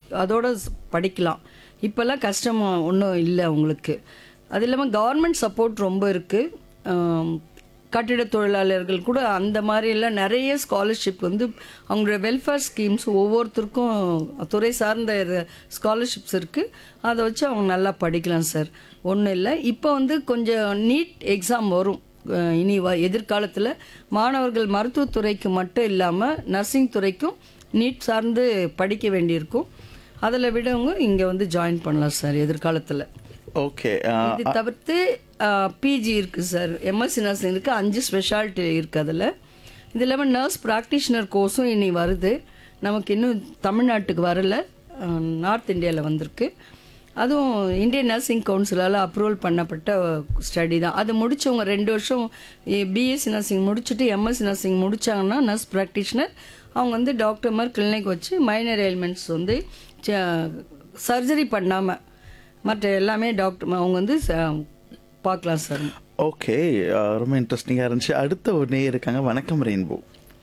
அதோட ஸ்- படிக்கலாம் இப்போல்லாம் கஷ்டம் ஒன்றும் இல்லை அவங்களுக்கு அது இல்லாமல் கவர்மெண்ட் சப்போர்ட் ரொம்ப இருக்குது கட்டிட தொழிலாளர்கள் கூட அந்த மாதிரிலாம் நிறைய ஸ்காலர்ஷிப் வந்து அவங்களோட வெல்ஃபேர் ஸ்கீம்ஸ் ஒவ்வொருத்தருக்கும் துறை சார்ந்த ஸ்காலர்ஷிப்ஸ் இருக்குது அதை வச்சு அவங்க நல்லா படிக்கலாம் சார் ஒன்றும் இல்லை இப்போ வந்து கொஞ்சம் நீட் எக்ஸாம் வரும் அஹ் இனி வ எதிர்காலத்தில் மாணவர்கள் மருத்துவத்துறைக்கு மட்டும் இல்லாமல் நர்சிங் துறைக்கும் நீட் சார்ந்து படிக்க வேண்டியிருக்கும் அதில் விடவங்க இங்கே வந்து ஜாயின் பண்ணலாம் சார் எதிர்காலத்தில் ஓகே இது தவிர்த்து பிஜி இருக்குது சார் எம்எஸ்சி நர்சிங் இருக்குது அஞ்சு ஸ்பெஷாலிட்டி இருக்குது அதில் இது இல்லாமல் நர்ஸ் ப்ராக்டிஷனர் கோர்ஸும் இனி வருது நமக்கு இன்னும் தமிழ்நாட்டுக்கு வரல நார்த் இந்தியாவில் வந்திருக்கு அதுவும் இந்தியன் நர்சிங் கவுன்சிலால் அப்ரூவல் பண்ணப்பட்ட ஸ்டடி தான் அது முடிச்சவங்க ரெண்டு வருஷம் பிஎஸ்சி நர்சிங் முடிச்சுட்டு எம்எஸ்சி நர்சிங் முடிச்சாங்கன்னா நர்ஸ் ப்ராக்டிஷனர் அவங்க வந்து டாக்டர் மாதிரி கிளினிக் வச்சு மைனர் எலிமெண்ட்ஸ் வந்து சர்ஜரி பண்ணாமல் மற்ற எல்லாமே டாக்டர் அவங்க வந்து ச- பார்க்கலாம் சார் ஓகே ரொம்ப இன்ட்ரெஸ்டிங்காக இருந்துச்சு அடுத்த ஒரு நேயர் இருக்காங்க வணக்கம் ரெயின்போ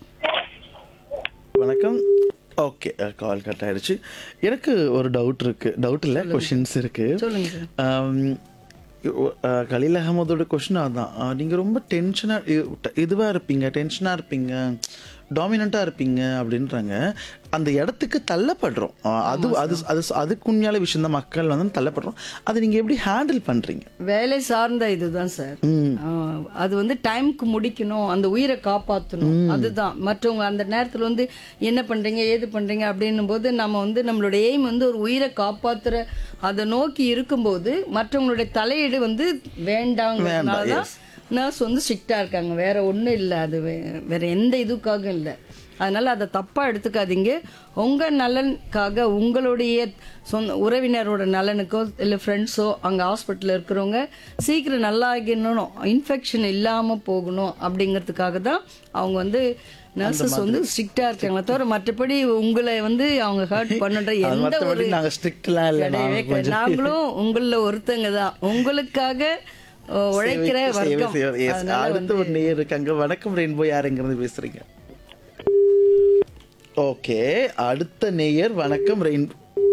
வணக்கம் ஓகே கால் கட் ஆயிடுச்சு எனக்கு ஒரு டவுட் இருக்கு டவுட் இல்லை கொஷின்ஸ் இருக்கு சொல்லுங்க சார் ஆம், இ- அஹ், கலீல் அகமதோட கொஷின் அதான் அஹ், நீங்க ரொம்ப டென்ஷனா இதுவா இருப்பீங்க டென்ஷனா இருப்பீங்க டாமினண்டா இருப்பீங்க அப்படின்றாங்க அந்த இடத்துக்கு தள்ளப்படுறோம் அஹ், அது அது அது அதுக்கு உண்மையான விஷயம் தான் மக்கள் வந்து தள்ளப்படுறோம் அதை நீங்க எப்படி ஹேண்டில் பண்றீங்க வேலை சார்ந்த இதுதான் சார் ஆஹ் அது வந்து டைம்க்கு முடிக்கணும் அந்த உயிரை காப்பாற்றணும் அதுதான் மற்றவங்க அந்த நேரத்தில் வந்து என்ன பண்றீங்க ஏது பண்றீங்க அப்படின்னும் போது நம்ம வந்து நம்மளோட எய்ம் வந்து ஒரு உயிரை காப்பாத்துற அதை நோக்கி இருக்கும்போது மற்றவங்களுடைய தலையீடு வந்து வேண்டாங்கிறதுனால தான் நர்ஸ் வந்து ஸ்ட்ரிக்டாக இருக்காங்க வேற ஒன்றும் இல்லை அது வே- வேற எந்த இதுக்காகவும் இல்லை அதனால அதை தப்பா எடுத்துக்காதீங்க உங்க நலனுக்காக உங்களுடைய சொந்த உறவினரோட நலனுக்கோ இல்லை ஃப்ரெண்ட்ஸோ அங்கே ஹாஸ்பிட்டலில் இருக்கிறவங்க சீக்கிரம் நல்லா ஆகிடணும் இன்ஃபெக்ஷன் இல்லாமல் போகணும் அப்படிங்கிறதுக்காக தான் அவங்க வந்து நர்சஸ் வந்து ஸ்ட்ரிக்டாக இருக்காங்க தவிர மற்றபடி உங்களை வந்து அவங்க ஹர்ட் பண்ணுற அது எந்த ஒரு மற்றபடி நாங்க ஸ்ட்ரிக்ட்லாம் இல்லை கிடையவே கிடையாது. நாங்களும் உங்களில் ஒருத்தங்க தான் உங்களுக்காக அஹ், உழைக்கிற வர்க்கம் அதனால அடுத்து ஒரு நேயர் இருக்காங்க வணக்கம் ரெயின்போ யாருங்கிறது பேசுறீங்க ஓகே அடுத்த நேயர் வணக்கம் ரெயின்போ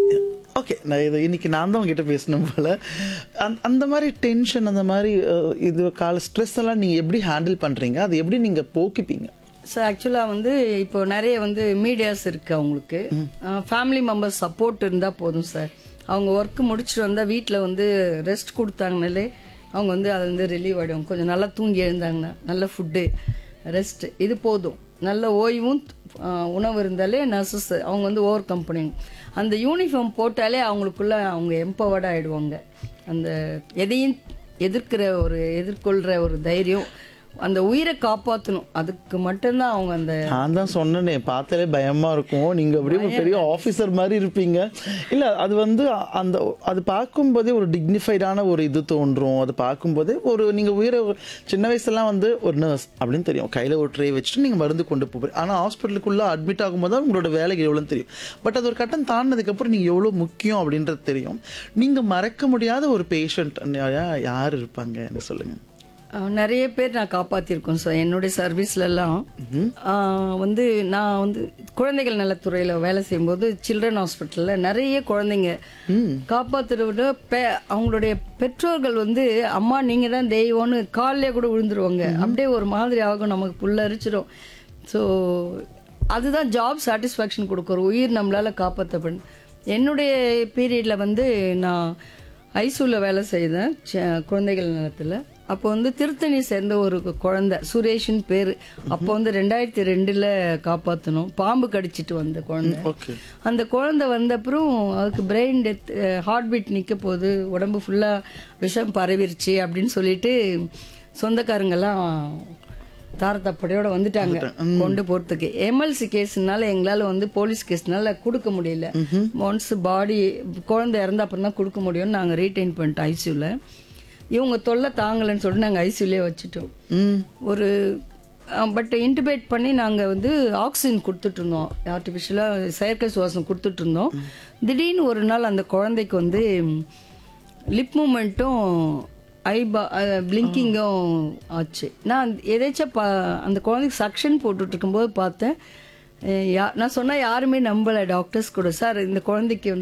ஓகே நான் இது இன்னைக்கு நான் தான் உங்ககிட்ட பேசணும் போல அந்த அந்த மாதிரி டென்ஷன் அந்த மாதிரி அஹ், இது கால ஸ்ட்ரெஸ் எல்லாம் நீங்க எப்படி ஹேண்டில் பண்றீங்க அது எப்படி நீங்க போக்கிப்பீங்க சார் ஆக்சுவலாக வந்து இப்போ நிறைய வந்து மீடியாஸ் இருக்கு அவங்களுக்கு ஃபேமிலி மெம்பர்ஸ் சப்போர்ட் இருந்தால் போதும் சார் அவங்க ஒர்க் முடிச்சுட்டு வந்தால் வீட்டில் வந்து ரெஸ்ட் கொடுத்தாங்கனாலே அவங்க வந்து அது வந்து ரிலீவ் ஆகிடும் கொஞ்சம் நல்லா தூங்கி எழுந்தாங்கன்னா நல்ல ஃபுட்டு ரெஸ்ட் இது போதும் நல்ல ஓய்வும் ஆஹ், உணவு இருந்தாலே நர்சஸ் அவங்க வந்து ஓவர் கம்பெனி அந்த யூனிஃபார்ம் போட்டாலே அவங்களுக்குள்ள அவங்க எம்பவர்ட் ஆயிடுவாங்க அந்த எதையும் எதிர்க்கிற ஒரு எதிர்கொள்கிற ஒரு தைரியம் அந்த உயிரை காப்பாற்றணும் அதுக்கு மட்டும்தான் அவங்க அந்த நான் தான் சொன்னேனே பார்த்தாலே பயமா இருக்கும் நீங்க அப்படியே ஒரு பெரிய ஆஃபீஸர் மாதிரி இருப்பீங்க இல்ல அது வந்து அந்த அது பார்க்கும்போதே ஒரு டிக்னிஃபைடான ஒரு இது தோன்றும் அது பார்க்கும்போதே ஒரு நீங்க உயிரை சின்ன வயசுலாம் வந்து ஒரு நர்ஸ் அப்படின்னு தெரியும் கையில ஒரு ட்ரே வச்சுட்டு நீங்க மருந்து கொண்டு போகிறீங்க ஆனா ஹாஸ்பிட்டலுக்குள்ள அட்மிட் ஆகும்போது தான் உங்களோட வேலைக்கு எவ்வளோன்னு தெரியும் பட் அது ஒரு கட்டம் தாண்டினதுக்கு அப்புறம் நீங்க எவ்வளவு முக்கியம் அப்படின்றது தெரியும் நீங்க மறக்க முடியாத ஒரு பேஷண்ட் யார் இருப்பாங்க என்ன சொல்லுங்க அஹ், நிறைய பேர் நான் காப்பாத்திருக்கோம் சார் என்னுடைய சர்வீஸ்லலாம் அஹ், வந்து நான் வந்து குழந்தைகள் நலத்துறையில் வேலை செய்யும்போது சில்ட்ரன் ஹாஸ்பிட்டலில் நிறைய குழந்தைங்க காப்பாத்துறத விட பெ அவங்களுடைய பெற்றோர்கள் வந்து அம்மா நீங்கள் தான் தெய்வம்னு காலிலே கூட விழுந்துருவாங்க அப்படியே ஒரு மாதிரி ஆகும் நமக்கு புல்லரிச்சிடும் ஸோ அதுதான் ஜாப் சாட்டிஸ்ஃபேக்ஷன் கொடுக்குற உயிர் நம்மளால் காப்பாற்றப்படும் என்னுடைய பீரியடில் வந்து நான் ஐசூலில் வேலை செய்தேன் ச- குழந்தைகள் நலத்தில் அப்போ வந்து திருத்தணி சேர்ந்த ஒரு குழந்தை சுரேஷ்னு பேர் அப்போ வந்து ரெண்டாயிரத்தி ரெண்டில் காப்பாற்றணும் பாம்பு கடிச்சிட்டு வந்த குழந்தை ஓகே அந்த குழந்தை வந்த அப்புறம் அதுக்கு பிரெயின் டெத் ஹார்ட் பீட் நிற்க போகுது உடம்பு ஃபுல்லாக விஷம் பரவிருச்சு அப்படின்னு சொல்லிட்டு சொந்தக்காரங்கெல்லாம் தாரத்தப்படையோட வந்துட்டாங்க கொண்டு போறதுக்கு எம்எல்சி கேஸ்னால எங்களால வந்து போலீஸ் கேஸ்னால கொடுக்க முடியல ஒன்ஸ் பாடி குழந்தை இறந்த அப்புறம் தான் கொடுக்க முடியும்னு நாங்கள் ரீட்டைன் பண்ணிட்டோம் ஐசியூவில் இவங்க தொல்லை தாங்கலைன்னு சொல்லிட்டு நாங்கள் ஐசியூலே வச்சுட்டோம் ம் ஒரு பட் இன்டிபேட் பண்ணி நாங்கள் வந்து ஆக்சிஜன் கொடுத்துட்டு இருந்தோம் ஆர்டிஃபிஷியலாக செயற்கை சுவாசம் கொடுத்துட்டு இருந்தோம் திடீர்னு ஒரு நாள் அந்த குழந்தைக்கு வந்து லிப் மூமெண்ட்டும் ஐபா பிளிங்கிங்கும் ஆச்சு நான் எதாச்சும் பா அந்த குழந்தைக்கு சக்ஷன் போட்டுட்டு இருக்கும்போது பார்த்தேன் அஹ் யா- நான் சொன்னால் யாருமே நம்பலை டாக்டர்ஸ் கூட சார் இந்த குழந்தைக்கு வந்து